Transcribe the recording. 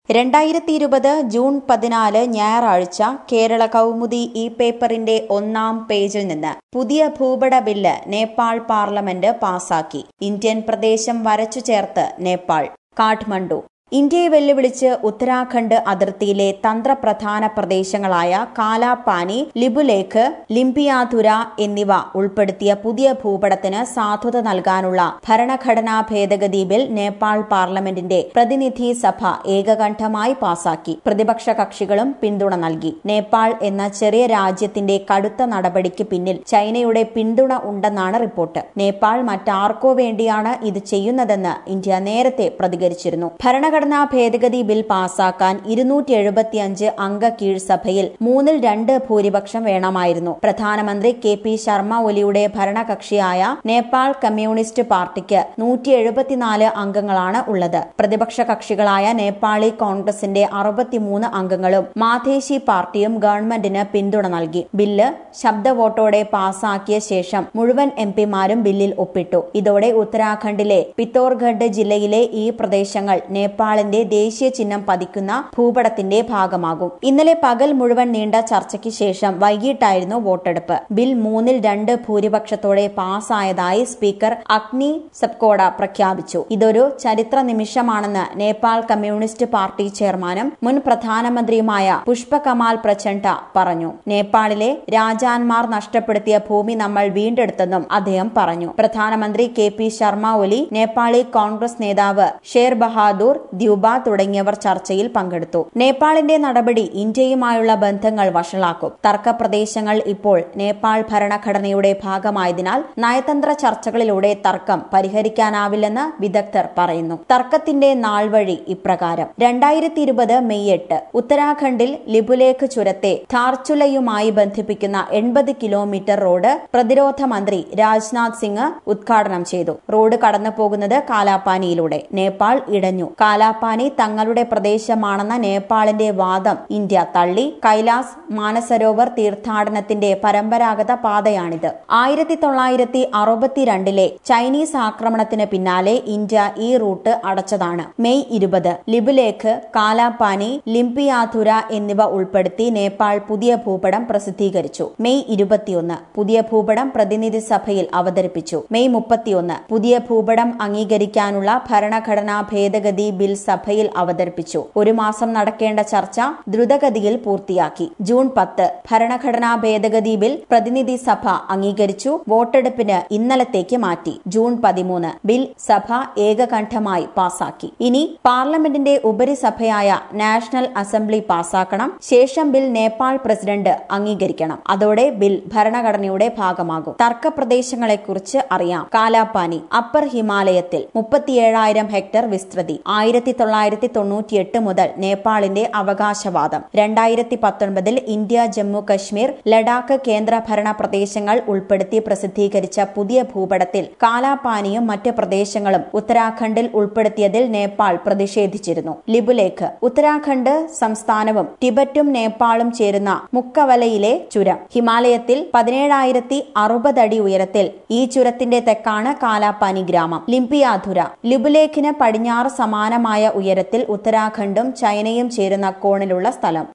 രണ്ടായിരത്തി ഇരുപത് ജൂൺ പതിനാല് ഞായറാഴ്ച കേരള കൗമുദി ഇ പേപ്പറിന്റെ ഒന്നാം പേജിൽ നിന്ന് പുതിയ ഭൂപട ബില്ല് നേപ്പാൾ പാർലമെന്റ് പാസാക്കി ഇന്ത്യൻ പ്രദേശം വരച്ചു ചേർത്ത് നേപ്പാൾ കാഠ്മണ്ഡു ഇന്ത്യയെ വെല്ലുവിളിച്ച് ഉത്തരാഖണ്ഡ് അതിർത്തിയിലെ തന്ത്രപ്രധാന പ്രദേശങ്ങളായ കാലാപാനി ലിബുലേഖ് ലിംപിയാതുര എന്നിവ ഉൾപ്പെടുത്തിയ പുതിയ ഭൂപടത്തിന് സാധുത നൽകാനുള്ള ഭരണഘടനാ ഭേദഗതി ബിൽ നേപ്പാൾ പാർലമെന്റിന്റെ പ്രതിനിധി സഭ ഏകകണ്ഠമായി പാസാക്കി പ്രതിപക്ഷ കക്ഷികളും പിന്തുണ നൽകി നേപ്പാൾ എന്ന ചെറിയ രാജ്യത്തിന്റെ കടുത്ത നടപടിക്ക് പിന്നിൽ ചൈനയുടെ പിന്തുണ ഉണ്ടെന്നാണ് റിപ്പോർട്ട് നേപ്പാൾ മറ്റാർക്കോ വേണ്ടിയാണ് ഇത് ചെയ്യുന്നതെന്ന് ഇന്ത്യ നേരത്തെ പ്രതികരിച്ചിരുന്നു ഭരണഘടന ഭരണഘടനാ ഭേദഗതി ബിൽ പാസാക്കാൻ ഇരുന്നൂറ്റി എഴുപത്തിയഞ്ച് അംഗ കീഴ്സഭയിൽ മൂന്നിൽ രണ്ട് ഭൂരിപക്ഷം വേണമായിരുന്നു പ്രധാനമന്ത്രി കെ പി ശർമ്മ ഒലിയുടെ ഭരണകക്ഷിയായ നേപ്പാൾ കമ്മ്യൂണിസ്റ്റ് പാർട്ടിക്ക് നൂറ്റി എഴുപത്തിനാല് അംഗങ്ങളാണ് ഉള്ളത് പ്രതിപക്ഷ കക്ഷികളായ നേപ്പാളി കോൺഗ്രസിന്റെ അറുപത്തിമൂന്ന് അംഗങ്ങളും മാധേശി പാർട്ടിയും ഗവൺമെന്റിന് പിന്തുണ നൽകി ബില്ല് ശബ്ദവോട്ടോടെ പാസാക്കിയ ശേഷം മുഴുവൻ എം പിമാരും ബില്ലിൽ ഒപ്പിട്ടു ഇതോടെ ഉത്തരാഖണ്ഡിലെ പിത്തോർഗഡ് ജില്ലയിലെ ഈ പ്രദേശങ്ങൾ നേപ്പാൾ നേപ്പാളിന്റെ ദേശീയ ചിഹ്നം പതിക്കുന്ന ഭൂപടത്തിന്റെ ഭാഗമാകും ഇന്നലെ പകൽ മുഴുവൻ നീണ്ട ചർച്ചയ്ക്ക് ശേഷം വൈകിട്ടായിരുന്നു വോട്ടെടുപ്പ് ബിൽ മൂന്നിൽ രണ്ട് ഭൂരിപക്ഷത്തോടെ പാസ്സായതായി സ്പീക്കർ അഗ്നി സബ്കോഡ പ്രഖ്യാപിച്ചു ഇതൊരു ചരിത്ര നിമിഷമാണെന്ന് നേപ്പാൾ കമ്മ്യൂണിസ്റ്റ് പാർട്ടി ചെയർമാനും മുൻ പ്രധാനമന്ത്രിയുമായ പുഷ്പകമാൽ പ്രചണ്ഡ പറഞ്ഞു നേപ്പാളിലെ രാജാൻമാർ നഷ്ടപ്പെടുത്തിയ ഭൂമി നമ്മൾ വീണ്ടെടുത്തെന്നും അദ്ദേഹം പറഞ്ഞു പ്രധാനമന്ത്രി കെ പി ശർമ്മ ഒലി നേപ്പാളി കോൺഗ്രസ് നേതാവ് ഷേർ ബഹാദൂർ ദ്യൂബ തുടങ്ങിയവർ ചർച്ചയിൽ പങ്കെടുത്തു നേപ്പാളിന്റെ നടപടി ഇന്ത്യയുമായുള്ള ബന്ധങ്ങൾ വഷളാക്കും തർക്ക പ്രദേശങ്ങൾ ഇപ്പോൾ നേപ്പാൾ ഭരണഘടനയുടെ ഭാഗമായതിനാൽ നയതന്ത്ര ചർച്ചകളിലൂടെ തർക്കം പരിഹരിക്കാനാവില്ലെന്ന് വിദഗ്ധർ പറയുന്നു തർക്കത്തിന്റെ നാൾവഴി ഇപ്രകാരം രണ്ടായിരത്തി ഇരുപത് മെയ് എട്ട് ഉത്തരാഖണ്ഡിൽ ലിബുലേഖ് ചുരത്തെ ധാർച്ചുലയുമായി ബന്ധിപ്പിക്കുന്ന എൺപത് കിലോമീറ്റർ റോഡ് പ്രതിരോധ മന്ത്രി രാജ്നാഥ് സിംഗ് ഉദ്ഘാടനം ചെയ്തു റോഡ് കടന്നു പോകുന്നത് കാലാപാനിയിലൂടെ നേപ്പാൾ ഇടഞ്ഞു കാലാപാനി തങ്ങളുടെ പ്രദേശമാണെന്ന നേപ്പാളിന്റെ വാദം ഇന്ത്യ തള്ളി കൈലാസ് മാനസരോവർ തീർത്ഥാടനത്തിന്റെ പരമ്പരാഗത പാതയാണിത് ആയിരത്തി തൊള്ളായിരത്തി അറുപത്തിരണ്ടിലെ ചൈനീസ് ആക്രമണത്തിന് പിന്നാലെ ഇന്ത്യ ഈ റൂട്ട് അടച്ചതാണ് മെയ് ഇരുപത് ലിബുലേഖ് കാലാപാനി ലിംപിയാതുര എന്നിവ ഉൾപ്പെടുത്തി നേപ്പാൾ പുതിയ ഭൂപടം പ്രസിദ്ധീകരിച്ചു മെയ് ഇരുപത്തിയൊന്ന് പുതിയ ഭൂപടം പ്രതിനിധി സഭയിൽ അവതരിപ്പിച്ചു മെയ് മുപ്പത്തിയൊന്ന് പുതിയ ഭൂപടം അംഗീകരിക്കാനുള്ള ഭരണഘടനാ ഭേദഗതി ബിൽ സഭയിൽ അവതരിപ്പിച്ചു ഒരു മാസം നടക്കേണ്ട ചർച്ച ദ്രുതഗതിയിൽ പൂർത്തിയാക്കി ജൂൺ പത്ത് ഭരണഘടനാ ഭേദഗതി ബിൽ പ്രതിനിധി സഭ അംഗീകരിച്ചു വോട്ടെടുപ്പിന് ഇന്നലത്തേക്ക് മാറ്റി ജൂൺ പതിമൂന്ന് ബിൽ സഭ ഏകകണ്ഠമായി പാസാക്കി ഇനി പാർലമെന്റിന്റെ ഉപരിസഭയായ നാഷണൽ അസംബ്ലി പാസാക്കണം ശേഷം ബിൽ നേപ്പാൾ പ്രസിഡന്റ് അംഗീകരിക്കണം അതോടെ ബിൽ ഭരണഘടനയുടെ ഭാഗമാകും തർക്ക പ്രദേശങ്ങളെക്കുറിച്ച് അറിയാം കാലാപാനി അപ്പർ ഹിമാലയത്തിൽ മുപ്പത്തിയേഴായിരം ഹെക്ടർ വിസ്തൃതി ആയിരത്തി തൊള്ളായിരത്തി തൊണ്ണൂറ്റിയെട്ട് മുതൽ നേപ്പാളിന്റെ അവകാശവാദം രണ്ടായിരത്തി പത്തൊൻപതിൽ ഇന്ത്യ ജമ്മു കശ്മീർ ലഡാക്ക് കേന്ദ്രഭരണ പ്രദേശങ്ങൾ ഉൾപ്പെടുത്തി പ്രസിദ്ധീകരിച്ച പുതിയ ഭൂപടത്തിൽ കാലാപാനിയും മറ്റ് പ്രദേശങ്ങളും ഉത്തരാഖണ്ഡിൽ ഉൾപ്പെടുത്തിയതിൽ നേപ്പാൾ പ്രതിഷേധിച്ചിരുന്നു ലിബുലേഖ് ഉത്തരാഖണ്ഡ് സംസ്ഥാനവും ടിബറ്റും നേപ്പാളും ചേരുന്ന മുക്കവലയിലെ ചുരം ഹിമാലയത്തിൽ പതിനേഴായിരത്തി അറുപത് അടി ഉയരത്തിൽ ഈ ചുരത്തിന്റെ തെക്കാണ് കാലാപാനി ഗ്രാമം ലിംപിയാധുര ലിബുലേഖിന് പടിഞ്ഞാറ് സമാനമായ ഉയരത്തിൽ ഉത്തരാഖണ്ഡും ചൈനയും ചേരുന്ന കോണിലുള്ള സ്ഥലം